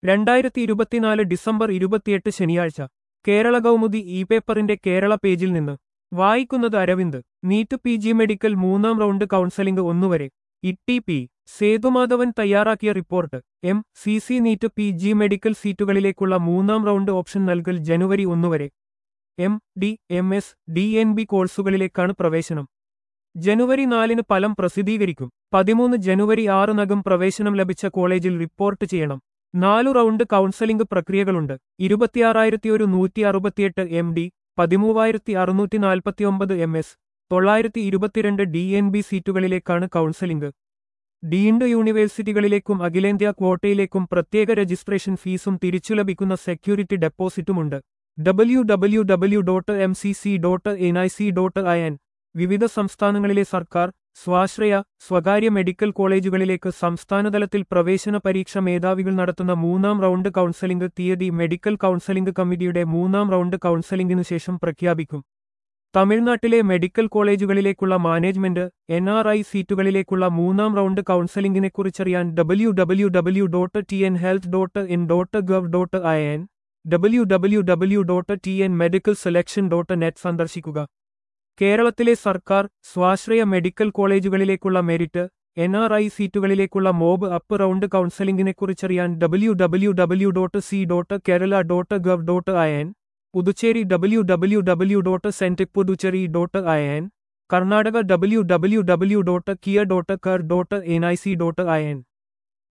രണ്ടായിരത്തി ഇരുപത്തിനാല് ഡിസംബർ ഇരുപത്തിയെട്ട് ശനിയാഴ്ച കേരള കൗമുദി ഇ പേപ്പറിന്റെ കേരള പേജിൽ നിന്ന് വായിക്കുന്നത് Aravind NEET P G medical മൂന്നാം റൗണ്ട് കൗൺസലിംഗ് ഒന്നുവരെ ഇട്ടി പി സേതുമാധവൻ തയ്യാറാക്കിയ report M C C NEET P G medical സീറ്റുകളിലേക്കുള്ള മൂന്നാം റൗണ്ട് ഓപ്ഷൻ നൽകൽ ജനുവരി ഒന്നുവരെ M D M S D N B കോഴ്സുകളിലേക്കാണ് പ്രവേശനം ജനുവരി നാലിന് ഫലം പ്രസിദ്ധീകരിക്കും പതിമൂന്ന് ജനുവരി ആറിനകം പ്രവേശനം ലഭിച്ച കോളേജിൽ റിപ്പോർട്ട് ചെയ്യണം നാലു റൗണ്ട് കൗൺസലിംഗ് പ്രക്രിയകളുണ്ട് ഇരുപത്തിയാറായിരത്തി ഒരു നൂറ്റി അറുപത്തിയെട്ട് എം ഡി പതിമൂവായിരത്തി അറുന്നൂറ്റി നാൽപ്പത്തിയൊമ്പത് എം എസ് തൊള്ളായിരത്തി ഇരുപത്തിരണ്ട് ഡി എൻ ബി സീറ്റുകളിലേക്കാണ് കൗൺസലിംഗ് ഡീംഡ് യൂണിവേഴ്സിറ്റികളിലേക്കും അഖിലേന്ത്യാ ക്വോട്ടയിലേക്കും പ്രത്യേക രജിസ്ട്രേഷൻ ഫീസും തിരിച്ചു ലഭിക്കുന്ന സെക്യൂരിറ്റി ഡെപ്പോസിറ്റുമുണ്ട് W W W dot M C C dot N I C dot I N വിവിധ സംസ്ഥാനങ്ങളിലെ സർക്കാർ സ്വാശ്രയ സ്വകാര്യ മെഡിക്കൽ കോളേജുകളിലേക്ക് സംസ്ഥാനതലത്തിൽ പ്രവേശന പരീക്ഷ മേധാവികൾ നടത്തുന്ന മൂന്നാം റൗണ്ട് കൗൺസലിംഗ് തീയതി മെഡിക്കൽ കൗൺസലിംഗ് കമ്മിറ്റിയുടെ മൂന്നാം റൗണ്ട് കൗൺസലിംഗിനു ശേഷം പ്രഖ്യാപിക്കും തമിഴ്നാട്ടിലെ മെഡിക്കൽ കോളേജുകളിലേക്കുള്ള മാനേജ്മെന്റ് എൻ ആർ ഐ സീറ്റുകളിലേക്കുള്ള മൂന്നാം റൗണ്ട് കൗൺസലിംഗിനെക്കുറിച്ചറിയാൻ W W W dot T N health dot in dot gov dot I N W W W dot T N medical selection dot net സന്ദർശിക്കുക കേരളത്തിലെ സർക്കാർ സ്വാശ്രയ മെഡിക്കൽ കോളേജുകളിലേക്കുള്ള merit N R I സീറ്റുകളിലേക്കുള്ള mop up round കൗൺസലിംഗിനെക്കുറിച്ചറിയാൻ W W W dot C dot Kerala dot gov dot I N Puducherry W W W dot cent Puducherry dot I N Karnataka W W W dot kea dot kar dot N I C dot I N